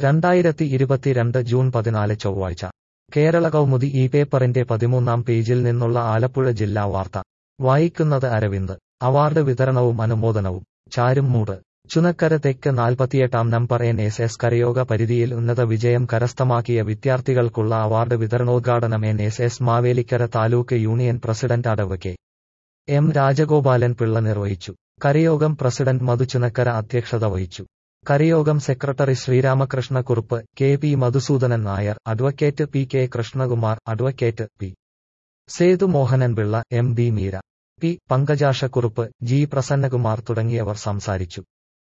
രണ്ടായിരത്തി ഇരുപത്തിരണ്ട് ജൂൺ പതിനാല് ചൊവ്വാഴ്ച കേരള കൗമുദി ഈ പേപ്പറിന്റെ പതിമൂന്നാം പേജിൽ നിന്നുള്ള ആലപ്പുഴ ജില്ലാ വാർത്ത വായിക്കുന്നത് അരവിന്ദ് അവാർഡ് വിതരണവും അനുമോദനവും ചാരുംമൂട് ചുനക്കര തെക്ക് നാൽപ്പത്തിയെട്ടാം നമ്പർ എൻ എസ് എസ് കരയോഗ പരിധിയിൽ ഉന്നത വിജയം കരസ്ഥമാക്കിയ വിദ്യാർത്ഥികൾക്കുള്ള അവാർഡ് വിതരണോദ്ഘാടനം N S S Mavelikkara taluk union president അടവ് കെ എം രാജഗോപാലൻ പിള്ള നിർവഹിച്ചു കരയോഗം പ്രസിഡന്റ് മധു ചുനക്കര അധ്യക്ഷത വഹിച്ചു കരയോഗം secretary Sreeramakrishnakurup K P Madhusoodanan Nair advocate P K Krishnakumar advocate P Sethu Mohanan Pillai M B Meera P Pankajakshakurup G Prasannakumar തുടങ്ങിയവർ സംസാരിച്ചു